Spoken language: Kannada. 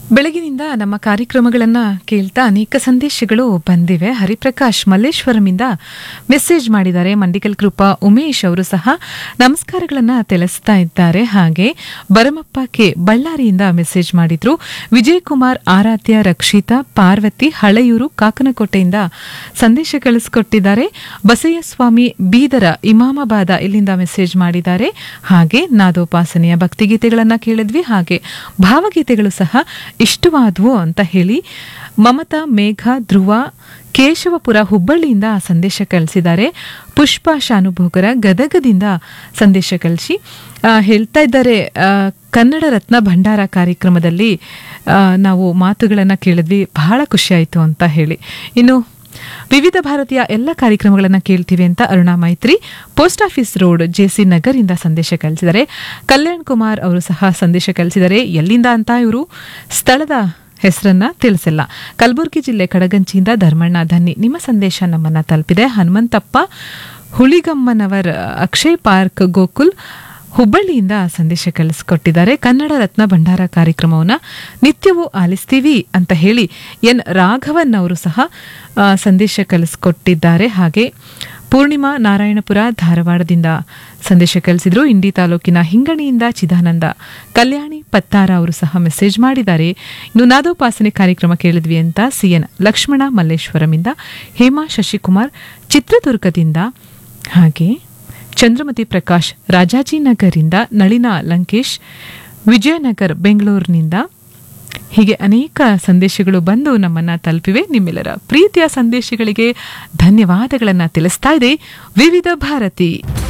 ಬೆಳಗಿನಿಂದ ನಮ್ಮ ಕಾರ್ಯಕ್ರಮಗಳನ್ನು ಕೇಳ್ತಾ ಅನೇಕ ಸಂದೇಶಗಳು ಬಂದಿವೆ ಹರಿಪ್ರಕಾಶ್ ಮಲ್ಲೇಶ್ವರಮಿಂದ ಮೆಸೇಜ್ ಮಾಡಿದ್ದಾರೆ ಮಂಡಿಕಲ್ ಕೃಪಾ ಉಮೇಶ್ ಅವರು ಸಹ ನಮಸ್ಕಾರಗಳನ್ನು ತಿಳಿಸ್ತಾ ಇದ್ದಾರೆ ಹಾಗೆ ಬರಮಪ್ಪ ಕೆ ಬಳ್ಳಾರಿಯಿಂದ ಮೆಸೇಜ್ ಮಾಡಿದ್ರು ವಿಜಯ್ ಕುಮಾರ್ ಆರಾಧ್ಯ ರಕ್ಷಿತಾ ಪಾರ್ವತಿ ಹಳೆಯೂರು ಕಾಕನಕೋಟೆಯಿಂದ ಸಂದೇಶ ಕಳಿಸ್ಕೊಟ್ಟಿದ್ದಾರೆ ಬಸಯ್ಯಸ್ವಾಮಿ ಬೀದರ ಇಮಾಮಾಬಾದ ಇಲ್ಲಿಂದ ಮೆಸೇಜ್ ಮಾಡಿದ್ದಾರೆ ಹಾಗೆ ನಾದೋಪಾಸನೆಯ ಭಕ್ತಿಗೀತೆಗಳನ್ನ ಕೇಳಿದ್ವಿ ಹಾಗೆ ಭಾವಗೀತೆಗಳು ಸಹ ಇಷ್ಟವಾದವು ಅಂತ ಹೇಳಿ ಮಮತಾ ಮೇಘ ಧ್ರುವ ಕೇಶವಪುರ ಹುಬ್ಬಳ್ಳಿಯಿಂದ ಸಂದೇಶ ಕಳಿಸಿದ್ದಾರೆ ಪುಷ್ಪ ಶಾನುಭೋಗರ ಗದಗದಿಂದ ಸಂದೇಶ ಕಳಿಸಿ ಆ, ಹೇಳ್ತಾ ಇದ್ದಾರೆ ಆ, ಕನ್ನಡ ರತ್ನ ಭಂಡಾರ ಕಾರ್ಯಕ್ರಮದಲ್ಲಿ ಆ, ನಾವು ಮಾತುಗಳನ್ನು ಕೇಳಿದ್ವಿ ಬಹಳ ಖುಷಿಯಾಯಿತು ಅಂತ ಹೇಳಿ ಇನ್ನು ವಿವಿಧ ಭಾರತೀಯ ಎಲ್ಲ ಕಾರ್ಯಕ್ರಮಗಳನ್ನು ಕೇಳ್ತೀವಿ ಅಂತ Aruna Maitri post office road JC Nagar ಇಂದ ಸಂದೇಶ ಕಳಿಸಿದ್ದಾರೆ ಕಲ್ಯಾಣ್ ಕುಮಾರ್ ಅವರು ಸಹ ಸಂದೇಶ ಕಳಿಸಿದ್ದಾರೆ ಎಲ್ಲಿಂದ ಅಂತ ಇವರು ಸ್ಥಳದ ಹೆಸರನ್ನ ತಿಳಿಸಿಲ್ಲ ಕಲಬುರಗಿ ಜಿಲ್ಲೆ ಕಡಗಂಚಿಯಿಂದ ಧರ್ಮಣ್ಣ ಧನ್ನಿ ನಿಮ್ಮ ಸಂದೇಶ ನಮ್ಮನ್ನ ತಲುಪಿದೆ ಹನುಮಂತಪ್ಪ ಹುಳಿಗಮ್ಮನವರ್ ಅಕ್ಷಯ್ ಪಾರ್ಕ್ ಗೋಕುಲ್ ಹುಬ್ಬಳ್ಳಿಯಿಂದ ಸಂದೇಶ ಕಳಿಸ್ಕೊಟ್ಟಿದ್ದಾರೆ ಕನ್ನಡ ರತ್ನ ಭಂಡಾರ ಕಾರ್ಯಕ್ರಮವನ್ನ ನಿತ್ಯವೂ ಆಲಿಸ್ತೀವಿ ಅಂತ ಹೇಳಿ ಎನ್ ರಾಘವನ್ ಅವರು ಸಹ ಆ, ಸಂದೇಶ ಕಳಿಸ್ಕೊಟ್ಟಿದ್ದಾರೆ ಹಾಗೆ ಪೂರ್ಣಿಮಾ ನಾರಾಯಣಪುರ ಧಾರವಾಡದಿಂದ ಸಂದೇಶ ಕಳಿಸಿದ್ರು ಇಂಡಿ ತಾಲೂಕಿನ ಹಿಂಗಣಿಯಿಂದ ಚಿದಾನಂದ ಕಲ್ಯಾಣಿ ಪತ್ತಾರ ಅವರು ಸಹ ಮೆಸೇಜ್ ಮಾಡಿದ್ದಾರೆ ಇನ್ನು ನಾದೋಪಾಸನೆ ಕಾರ್ಯಕ್ರಮ ಕೇಳಿದ್ವಿ ಅಂತ ಸಿಎನ್ ಲಕ್ಷ್ಮಣ ಮಲ್ಲೇಶ್ವರಮಿಂದ ಹೇಮಾ ಶಶಿಕುಮಾರ್ ಚಿತ್ರದುರ್ಗದಿಂದ ಹಾಗೆ ಚಂದ್ರಮತಿ ಪ್ರಕಾಶ್ ರಾಜಾಜಿನಗರಿಂದ ನಳಿನಾ ಲಂಕೇಶ್ ವಿಜಯನಗರ್ ಬೆಂಗಳೂರಿನಿಂದ ಹೀಗೆ ಅನೇಕ ಸಂದೇಶಗಳು ಬಂದು ನಮ್ಮನ್ನ ತಲುಪಿವೆ ನಿಮ್ಮೆಲ್ಲರ ಪ್ರೀತಿಯ ಸಂದೇಶಗಳಿಗೆ ಧನ್ಯವಾದಗಳನ್ನು ತಿಳಿಸ್ತಾ ಇದೆ ವಿವಿಧ ಭಾರತಿ